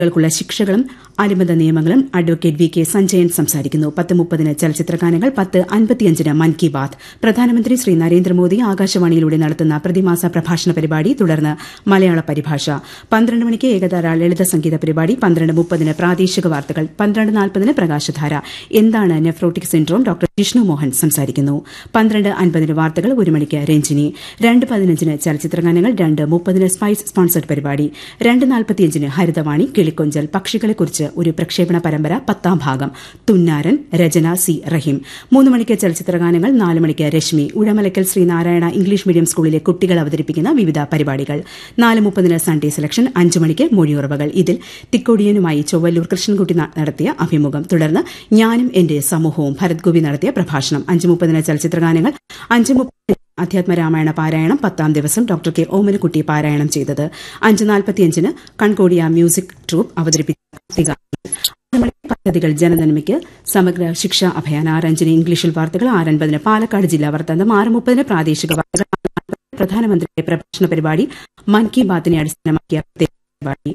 ൾക്കുള്ള ശിക്ഷകളും അനുബന്ധ നിയമങ്ങളും advocate V K Sanjayan സംസാരിക്കുന്നു പത്ത് മുപ്പതിന് ചലച്ചിത്ര ഗാനങ്ങൾ പത്ത് അൻപത്തിയഞ്ചിന് മൻ കി ബാത് പ്രധാനമന്ത്രി ശ്രീ നരേന്ദ്രമോദി ആകാശവാണിയിലൂടെ നടത്തുന്ന പ്രതിമാസ പ്രഭാഷണ പരിപാടി തുടർന്ന് മലയാള പരിഭാഷ പന്ത്രണ്ട് മണിക്ക് ഏകതാര ലളിത സംഗീത പരിപാടി പന്ത്രണ്ട് മുപ്പതിന് പ്രാദേശിക വാർത്തകൾ പന്ത്രണ്ട് നാൽപ്പതിന് പ്രകാശധാര എന്താണ് nephrotic syndrome doctor Jishnu Mohan സംസാരിക്കുന്നു പന്ത്രണ്ട് അൻപതിന് വാർത്തകൾ ഒരു മണിക്ക് രഞ്ജിനി രണ്ട് പതിനഞ്ചിന് ചലച്ചിത്ര ഗാനങ്ങൾ രണ്ട് മുപ്പതിന് സ്പൈസ് സ്പോൺസർഡ് പരിപാടി രണ്ട് നാൽപ്പത്തിയഞ്ചിന് ഹരിതവാണി കിളിക്കൊഞ്ചൽ പക്ഷികളെക്കുറിച്ച് ഒരു പ്രക്ഷേപണ പരമ്പര പത്താം ഭാഗം തുന്നാരൻ രചന സി റഹീം മൂന്ന് മണിക്ക് ചലച്ചിത്ര ഗാനങ്ങൾ നാല് മണിക്ക് രശ്മി ഉഴമലക്കൽ ശ്രീനാരായണ ഇംഗ്ലീഷ് മീഡിയം സ്കൂളിലെ കുട്ടികൾ അവതരിപ്പിക്കുന്ന വിവിധ പരിപാടികൾ നാല് മുപ്പതിന് സൺഡേ സെലക്ഷൻ അഞ്ച് മണിക്ക് മൊഴിയുറവകൾ ഇതിൽ തിക്കോടിയനുമായി ചൊവ്വല്ലൂർ കൃഷ്ണൻകുട്ടി നടത്തിയ അഭിമുഖം തുടർന്ന് ഞാനും എന്റെ സമൂഹവും ഭരത് ഗോപി നടത്തിയ പ്രഭാഷണം അഞ്ച് മുപ്പതിന് ചലച്ചിത്ര ഗാനങ്ങൾ അഞ്ച് മുപ്പതിന് അധ്യാത്മരാമായണ പാരായണം പത്താം ദിവസം ഡോക്ടർ കെ ഓമനക്കുട്ടി പാരായണം ചെയ്തത് അഞ്ച് നാൽപ്പത്തിയഞ്ചിന് കൺകോടിയ മ്യൂസിക് ട്രൂപ്പ് അവതരിപ്പിച്ച പദ്ധതികൾ ജനനന്മയ്ക്ക് സമഗ്ര ശിക്ഷാ അഭയാൻ ആറഞ്ചിന് ഇംഗ്ലീഷിൽ വാർത്തകൾ ആറൻപതിന് പാലക്കാട് ജില്ലാ വൃത്താന്തം ആറ് മുപ്പതിന് പ്രാദേശിക വാർത്തകൾ പ്രധാനമന്ത്രിയുടെ പ്രഭാഷണ പരിപാടി മൻ കി ബാത്തിനെ അടിസ്ഥാനമാക്കിയ പ്രത്യേക പരിപാടി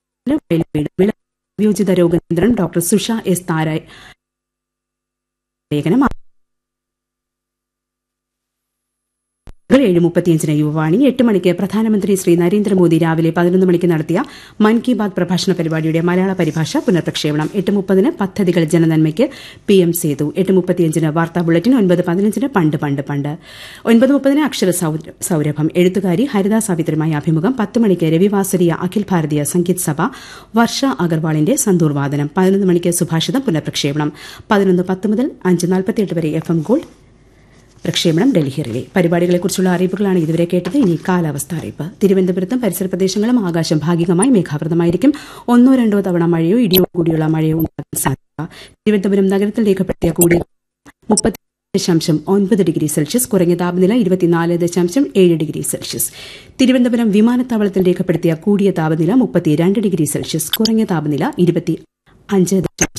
വിയോജിത രോഗനിയന്ത്രണം ഡോക്ടർ സുഷ എസ് താരായ് ലേഖനം ഏഴ് മുപ്പത്തിയഞ്ചിന് യുവവാണി എട്ട് മണിക്ക് പ്രധാനമന്ത്രി ശ്രീ നരേന്ദ്രമോദി രാവിലെ പതിനൊന്ന് മണിക്ക് നടത്തിയ മൻ കി ബാത് പ്രഭാഷണ പരിപാടിയുടെ മലയാള പരിഭാഷ പുനഃപ്രക്ഷേപണം എട്ട് മുപ്പതിന് പദ്ധതികൾ ജനനന്മയ്ക്ക് പി എം സേതു എട്ട് മുപ്പത്തിയഞ്ചിന് വാർത്താ ബുള്ളറ്റിൻ ഒൻപത് പതിനഞ്ചിന് പണ്ട് പണ്ട് പണ്ട് ഒൻപത് മുപ്പതിന് അക്ഷര സൌരഭം എഴുത്തുകാരി ഹരിത സാവിത്രിയുമായി അഭിമുഖം പത്ത് മണിക്ക് രവിവാസരീയ അഖിൽ ഭാരതീയ സംഗീത് സഭ വർഷ അഗർവാളിന്റെ സന്തൂർ വാദനം പതിനൊന്ന് മണിക്ക് സുഭാഷിതം പുനഃപ്രക്ഷേപണം പതിനൊന്ന് പത്ത് മുതൽ അഞ്ച് നാൽപ്പത്തിയെട്ട് വരെ എഫ് എം ഗോൾഡ് പ്രക്ഷേപണം ഡൽഹിയിലെ പരിപാടികളെക്കുറിച്ചുള്ള അറിയിപ്പുകളാണ് ഇതുവരെ കേട്ടത് ഇനി കാലാവസ്ഥ അറിയിപ്പ് തിരുവനന്തപുരത്തും പരിസര പ്രദേശങ്ങളും ആകാശം ഭാഗികമായി മേഘാവൃതമായിരിക്കും ഒന്നോ രണ്ടോ തവണ മഴയോ ഇടിയോ കൂടിയുള്ള മഴയോ ഉണ്ടാകാൻ സാധ്യത തിരുവനന്തപുരം നഗരത്തിൽ രേഖപ്പെടുത്തിയ കൂടി മുപ്പത്തി ദശാംശം ഒൻപത് ഡിഗ്രി സെൽഷ്യസ് കുറഞ്ഞ താപനില ഇരുപത്തിനാല് ദശാംശം ഏഴ് ഡിഗ്രി സെൽഷ്യസ് തിരുവനന്തപുരം വിമാനത്താവളത്തിൽ രേഖപ്പെടുത്തിയ കൂടിയ താപനില മുപ്പത്തിരണ്ട് ഡിഗ്രി സെൽഷ്യസ് കുറഞ്ഞ താപനില ഇരുപത്തി അഞ്ച് ദശാംശം